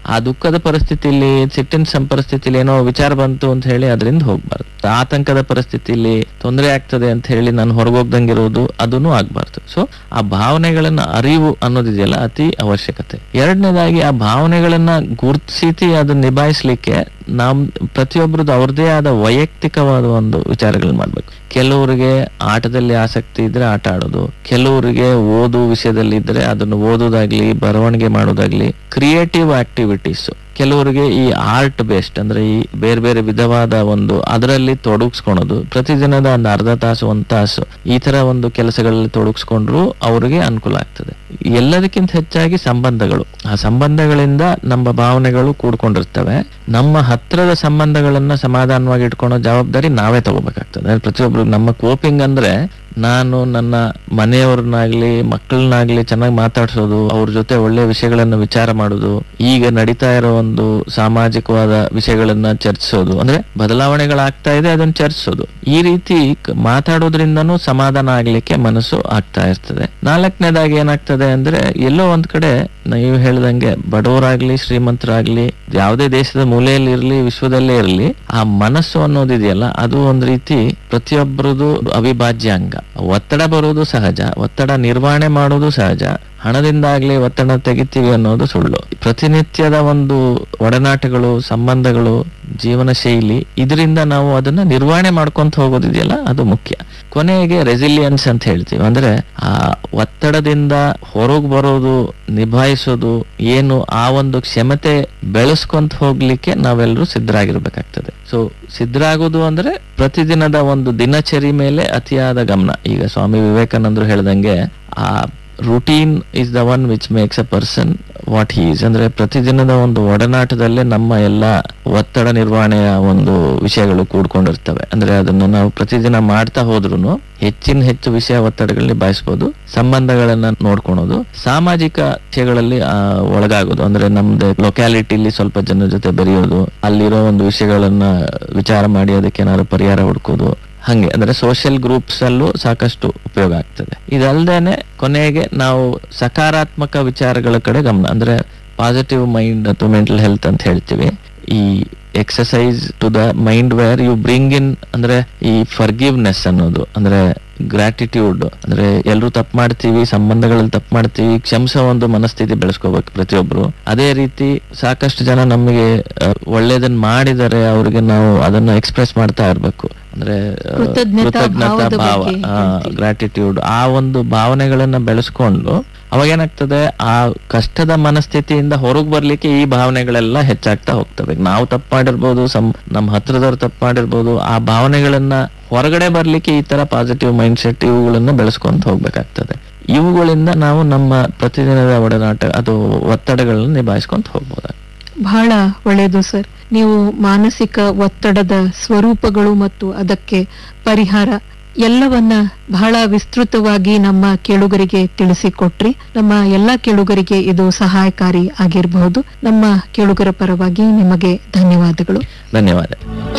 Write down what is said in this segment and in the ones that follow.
ಆ ದುಃಖದ ಪರಿಸ್ಥಿತಿಲಿ ಸಿಟ್ಟಿನ ಸಂ ಪರಿಸ್ಥಿತಿಲಿ ಏನೋ ವಿಚಾರ ಬಂತು ಅಂತ ಹೇಳಿ ಅದರಿಂದ ಹೋಗ್ಬಾರ್ದು ಆತಂಕದ ಪರಿಸ್ಥಿತಿಲಿ ತೊಂದರೆ ಆಗ್ತದೆ ಅಂತ ಹೇಳಿ ನಾನು ಹೊರಗೋಗ್ದಂಗಿರೋದು ಅದನ್ನು ಆಗ್ಬಾರ್ದು ಸೊ ಆ ಭಾವನೆಗಳನ್ನ ಅರಿವು ಅನ್ನೋದಿದೆಯಲ್ಲ ಅತಿ ಅವಶ್ಯಕತೆ ಎರಡನೇದಾಗಿ ಆ ಭಾವನೆಗಳನ್ನ ಗುರುತಿಸಿ ಅದನ್ನ ನಿಭಾಯಿಸ್ಲಿಕ್ಕೆ ನಮ್ ಪ್ರತಿಯೊಬ್ಬರದ್ದು ಅವ್ರದೇ ಆದ ವೈಯಕ್ತಿಕವಾದ ಒಂದು ವಿಚಾರಗಳನ್ನ ಮಾಡ್ಬೇಕು ಕೆಲವರಿಗೆ ಆಟದಲ್ಲಿ ಆಸಕ್ತಿ ಇದ್ರೆ ಆಟ ಆಡೋದು ಕೆಲವರಿಗೆ ಓದು ವಿಷಯದಲ್ಲಿ ಇದ್ರೆ ಅದನ್ನು ಓದೋದಾಗ್ಲಿ ಬರವಣಿಗೆ ಮಾಡೋದಾಗ್ಲಿ ಕ್ರಿಯೇಟಿವ್ ಆಕ್ಟಿವಿಟೀಸ್ ಕೆಲವರಿಗೆ ಈ ಆರ್ಟ್ ಬೇಸ್ಡ್ ಅಂದ್ರೆ ಈ ಬೇರೆ ಬೇರೆ ವಿಧವಾದ ಒಂದು ಅದರಲ್ಲಿ ತೊಡಗಿಸ್ಕೊಳೋದು ಪ್ರತಿದಿನದ ಒಂದು ಅರ್ಧ ತಾಸು ಒಂದ್ ತಾಸು ಈ ತರ ಒಂದು ಕೆಲಸಗಳಲ್ಲಿ ತೊಡಗಿಸ್ಕೊಂಡ್ರು ಅವ್ರಿಗೆ ಅನುಕೂಲ ಆಗ್ತದೆ ಎಲ್ಲದಕ್ಕಿಂತ ಹೆಚ್ಚಾಗಿ ಸಂಬಂಧಗಳು ಆ ಸಂಬಂಧಗಳಿಂದ ನಮ್ಮ ಭಾವನೆಗಳು ಕೂಡ್ಕೊಂಡಿರ್ತವೆ ನಮ್ಮ ಹತ್ರದ ಸಂಬಂಧಗಳನ್ನ ಸಮಾಧಾನವಾಗಿ ಇಟ್ಕೊಳ್ಳೋ ಜವಾಬ್ದಾರಿ ನಾವೇ ತಗೋಬೇಕಾಗ್ತದೆ ಅಂದ್ರೆ ಪ್ರತಿಯೊಬ್ರು ನಮ್ಮ ಕೋಪಿಂಗ್ ಅಂದ್ರೆ ನಾನು ನನ್ನ ಮನೆಯವ್ರನ್ನಾಗ್ಲಿ ಮಕ್ಕಳನ್ನಾಗ್ಲಿ ಚೆನ್ನಾಗಿ ಮಾತಾಡ್ಸೋದು ಅವ್ರ ಜೊತೆ ಒಳ್ಳೆ ವಿಷಯಗಳನ್ನ ವಿಚಾರ ಮಾಡೋದು ಈಗ ನಡೀತಾ ಇರೋ ಒಂದು ಸಾಮಾಜಿಕವಾದ ವಿಷಯಗಳನ್ನ ಚರ್ಚಿಸೋದು ಅಂದ್ರೆ ಬದಲಾವಣೆಗಳಾಗ್ತಾ ಇದೆ ಅದನ್ನ ಚರ್ಚಿಸೋದು ಈ ರೀತಿ ಕ- ಮಾತಾಡೋದ್ರಿಂದನೂ ಸಮಾಧಾನ ಆಗ್ಲಿಕ್ಕೆ ಮನಸ್ಸು ಆಗ್ತಾ ಇರ್ತದೆ ನಾಲ್ಕನೇದಾಗಿ ಏನಾಗ್ತದೆ ಅಂದ್ರೆ ಎಲ್ಲೋ ಒಂದ್ ಕಡೆ ನೀವು ಹೇಳ್ದಂಗೆ ಬಡವರಾಗ್ಲಿ ಶ್ರೀಮಂತರಾಗ್ಲಿ ಯಾವುದೇ ದೇಶದ ಮೂಲೆಯಲ್ಲಿ ಇರ್ಲಿ ವಿಶ್ವದಲ್ಲೇ ಇರ್ಲಿ ಆ ಮನಸ್ಸು ಅನ್ನೋದಿದೆಯಲ್ಲ ಅದು ಒಂದ್ ರೀತಿ ಪ್ರತಿಯೊಬ್ಬರದು ಅವಿಭಾಜ್ಯ ಅಂಗ ಒತ್ತಡ ಬರೋದು ಸಹಜ ಒತ್ತಡ ನಿರ್ವಹಣೆ ಮಾಡೋದು ಸಹಜ ಹಣದಿಂದಾಗ್ಲಿ ಒತ್ತಡ ತೆಗಿತೀವಿ ಅನ್ನೋದು ಸುಳ್ಳು ಪ್ರತಿನಿತ್ಯದ ಒಂದು ಒಡನಾಟಗಳು ಸಂಬಂಧಗಳು ಜೀವನ ಶೈಲಿ ಇದರಿಂದ ನಾವು ಅದನ್ನ ನಿರ್ವಹಣೆ ಮಾಡ್ಕೊಂತ ಹೋಗೋದಿದೆಯಲ್ಲ ಅದು ಮುಖ್ಯ ಕೊನೆಗೆ ರೆಸಿಲಿಯನ್ಸ್ ಅಂತ ಹೇಳ್ತೀವಿ ಅಂದ್ರೆ ಆ ಒತ್ತಡದಿಂದ ಹೊರಗ್ ಬರೋದು ನಿಭಾಯಿಸೋದು ಏನು ಆ ಒಂದು ಕ್ಷಮತೆ ಬೆಳೆಸ್ಕೊಂತ ಹೋಗ್ಲಿಕ್ಕೆ ನಾವೆಲ್ಲರೂ ಸಿದ್ಧರಾಗಿರ್ಬೇಕಾಗ್ತದೆ ಸೊ ಸಿದ್ಧರಾಗೋದು ಅಂದ್ರೆ ಪ್ರತಿದಿನದ ಒಂದು ದಿನಚರಿ ಮೇಲೆ ಅತಿಯಾದ ಗಮನ ಈಗ ಸ್ವಾಮಿ ವಿವೇಕಾನಂದರು ಹೇಳ್ದಂಗೆ ಆ routine is the one which makes a person what he's ಅಂದ್ರೆ ಪ್ರತಿದಿನದ ಒಂದು ಒಡನಾಟದಲ್ಲೇ ನಮ್ಮ ಎಲ್ಲ ಒತ್ತಡ ನಿರ್ವಹಣೆಯ ಒಂದು ವಿಷಯಗಳು ಕೂಡ್ಕೊಂಡಿರ್ತವೆ ಅಂದ್ರೆ ಅದನ್ನ ನಾವು ಪ್ರತಿದಿನ ಮಾಡ್ತಾ ಹೋದ್ರು ಹೆಚ್ಚಿನ ಹೆಚ್ಚು ವಿಷಯ ಒತ್ತಡಗಳನ್ನ ನಿಭಾಯಿಸಬಹುದು ಸಂಬಂಧಗಳನ್ನ ನೋಡ್ಕೊಳೋದು ಸಾಮಾಜಿಕ ವಿಷಯಗಳಲ್ಲಿ ಆ, ಒಳಗಾಗೋದು ಅಂದ್ರೆ ನಮ್ದು ಲೊಕ್ಯಾಲಿಟಿಲಿ ಸ್ವಲ್ಪ ಜನರ ಜೊತೆ ಬೆರೆಯೋದು ಅಲ್ಲಿರೋ ಒಂದು ವಿಷಯಗಳನ್ನ ವಿಚಾರ ಮಾಡಿ ಅದಕ್ಕೆ ಏನಾದ್ರು ಪರಿಹಾರ ಹುಡ್ಕೋದು ಹಂಗೆ ಅಂದ್ರೆ ಸೋಷಿಯಲ್ ಗ್ರೂಪ್ಸ್ ಅಲ್ಲೂ ಸಾಕಷ್ಟು ಉಪಯೋಗ ಆಗ್ತದೆ ಇದಲ್ದೇನೆ ಕೊನೆಗೆ ನಾವು ಸಕಾರಾತ್ಮಕ ವಿಚಾರಗಳ ಕಡೆ ಗಮನ ಅಂದ್ರೆ ಪಾಸಿಟಿವ್ ಮೈಂಡ್ ಅಥವಾ ಮೆಂಟಲ್ ಹೆಲ್ತ್ ಅಂತ ಹೇಳ್ತೀವಿ ಈ exercise to the mind where you bring in ಅಂದ್ರೆ ಈ ಫರ್ಗಿವ್ನೆಸ್ ಅನ್ನೋದು ಅಂದ್ರೆ ಗ್ರಾಟಿಟ್ಯೂಡ್ ಅಂದ್ರೆ ಎಲ್ಲರೂ ತಪ್ಪು ಮಾಡ್ತೀವಿ ಸಂಬಂಧಗಳಲ್ಲಿ ತಪ್ಪು ಮಾಡ್ತೀವಿ ಕ್ಷಮಿಸೋ ಒಂದು ಮನಸ್ಥಿತಿ ಬೆಳೆಸ್ಕೋಬೇಕು ಪ್ರತಿಯೊಬ್ರು ಅದೇ ರೀತಿ ಸಾಕಷ್ಟು ಜನ ನಮಗೆ ಅಹ್, ಒಳ್ಳೇದನ್ನ ಮಾಡಿದರೆ ಅವ್ರಿಗೆ ನಾವು ಅದನ್ನ ಎಕ್ಸ್ಪ್ರೆಸ್ ಮಾಡ್ತಾ ಇರ್ಬೇಕು ಅಂದ್ರೆ ಅಹ್, ಕೃತಜ್ಞತಾ ಭಾವದ ಭಾವ ಬಗ್ಗೆ ಹೇಳ್ತೀವಿ. ಗ್ರಾಟಿಟ್ಯೂಡ್ ಆ ಒಂದು ಭಾವನೆಗಳನ್ನ ಬೆಳೆಸ್ಕೊಂಡು ಅವಾಗ ಏನಾಗ್ತದೆ ಆ ಕಷ್ಟದ ಮನಸ್ಥಿತಿಯಿಂದ ಹೊರಗ್ ಬರ್ಲಿಕ್ಕೆ ಈ ಭಾವನೆಗಳೆಲ್ಲ ಹೆಚ್ಚಾಗ್ತಾ ಹೋಗ್ತವೆ ನಾವು ತಪ್ಪು ಮಾಡಿರ್ಬೋದು ಸಂ ನಮ್ಮ ಹತ್ರದವ್ರು ತಪ್ಪು ಮಾಡಿರ್ಬೋದು ಆ ಭಾವನೆಗಳನ್ನ ಹೊರಗಡೆ ಬರ್ಲಿಕ್ಕೆ ಈ ತರ ಪಾಸಿಟಿವ್ ಮೈಂಡ್ ಸೆಟ್ ಇವುಗಳನ್ನ ಬೆಳೆಸ್ಕೊಂತ ಹೋಗ್ಬೇಕಾಗ್ತದೆ ಇವುಗಳಿಂದ ನಾವು ನಮ್ಮ ಪ್ರತಿದಿನದ ಒಡನಾಟ ಅದು ಒತ್ತಡಗಳನ್ನ ನಿಭಾಯಿಸ್ಕೊಂತ ಹೋಗ್ಬೋದು ಬಹಳ ಒಳ್ಳೆಯದು ಸರ್ ನೀವು ಮಾನಸಿಕ ಒತ್ತಡದ ಸ್ವರೂಪಗಳು ಮತ್ತು ಅದಕ್ಕೆ ಪರಿಹಾರ ಎಲ್ಲವನ್ನ ಬಹಳ ವಿಸ್ತೃತವಾಗಿ ನಮ್ಮ ಕೇಳುಗರಿಗೆ ತಿಳಿಸಿಕೊಟ್ರಿ ನಮ್ಮ ಎಲ್ಲಾ ಕೇಳುಗರಿಗೆ ಇದು ಸಹಾಯಕಾರಿ ಆಗಿರಬಹುದು ನಮ್ಮ ಕೇಳುಗರ ಪರವಾಗಿ ನಿಮಗೆ ಧನ್ಯವಾದಗಳು ಧನ್ಯವಾದ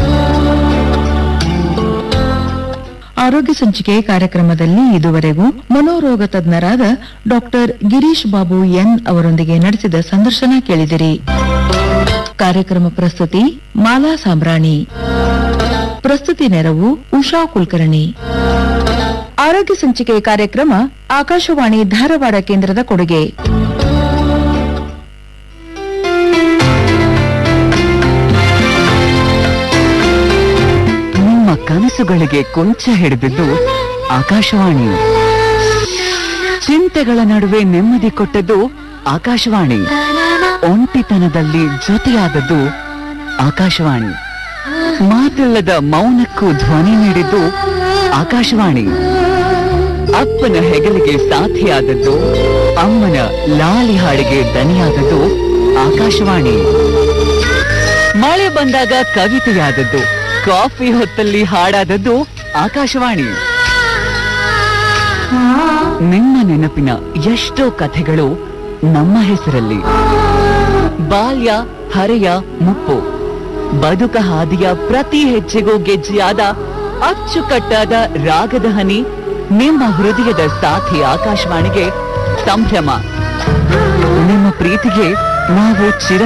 ಆರೋಗ್ಯ ಸಂಚಿಕೆ ಕಾರ್ಯಕ್ರಮದಲ್ಲಿ ಇದುವರೆಗೂ ಮನೋರೋಗ ತಜ್ಞರಾದ ಡಾಕ್ಟರ್ ಗಿರೀಶ್ ಬಾಬು ಎನ್ ಅವರೊಂದಿಗೆ ನಡೆಸಿದ ಸಂದರ್ಶನ ಕೇಳಿದಿರಿ ಕಾರ್ಯಕ್ರಮ ಪ್ರಸ್ತುತಿ ಮಾಲಾ ಸಾಂಬ್ರಾಣಿ ಪ್ರಸ್ತುತಿ ನೆರವು ಉಷಾ ಕುಲಕರ್ಣಿ ಆರೋಗ್ಯ ಸಂಚಿಕೆ ಕಾರ್ಯಕ್ರಮ ಆಕಾಶವಾಣಿ ಧಾರವಾಡ ಕೇಂದ್ರದ ಕೊಡುಗೆ ನಿಮ್ಮ ಕನಸುಗಳಿಗೆ ಕೊಂಚ ಹಿಡಿದಿದ್ದು ಆಕಾಶವಾಣಿ ಚಿಂತೆಗಳ ನಡುವೆ ನೆಮ್ಮದಿ ಕೊಟ್ಟದ್ದು ಆಕಾಶವಾಣಿ ಒಂಟಿತನದಲ್ಲಿ ಜೊತೆಯಾದದ್ದು ಆಕಾಶವಾಣಿ ಮಾತಿಲ್ಲದ ಮೌನಕ್ಕೂ ಧ್ವನಿ ನೀಡಿದ್ದು ಆಕಾಶವಾಣಿ ಅಪ್ಪನ ಹೆಗಲಿಗೆ ಸಾಥಿಯಾದದ್ದು ಅಮ್ಮನ ಲಾಲಿ ಹಾಡಿಗೆ ದನಿಯಾದದ್ದು ಆಕಾಶವಾಣಿ ಮಳೆ ಬಂದಾಗ ಕವಿತೆಯಾದದ್ದು ಕಾಫಿ ಹೊತ್ತಲ್ಲಿ ಹಾಡಾದದ್ದು ಆಕಾಶವಾಣಿ ನಿಮ್ಮ ನೆನಪಿನ ಎಷ್ಟೋ ಕಥೆಗಳು ನಮ್ಮ ಹೆಸರಲ್ಲಿ ಬಾಲ್ಯ ಹರೆಯ ಮುಪ್ಪು ಬದುಕ ಹಾದಿಯ ಪ್ರತಿ ಹೆಜ್ಜೆಗೂ ಗೆಜ್ಜೆಯಾದ ಅಚ್ಚುಕಟ್ಟಾದ ರಾಗದ ಹನಿ ನಿಮ್ಮ ಹೃದಯದ ಸಾಥಿ ಆಕಾಶವಾಣಿಗೆ ಸಂಭ್ರಮ ನಿಮ್ಮ ಪ್ರೀತಿಗೆ ನಾವು ಚಿರ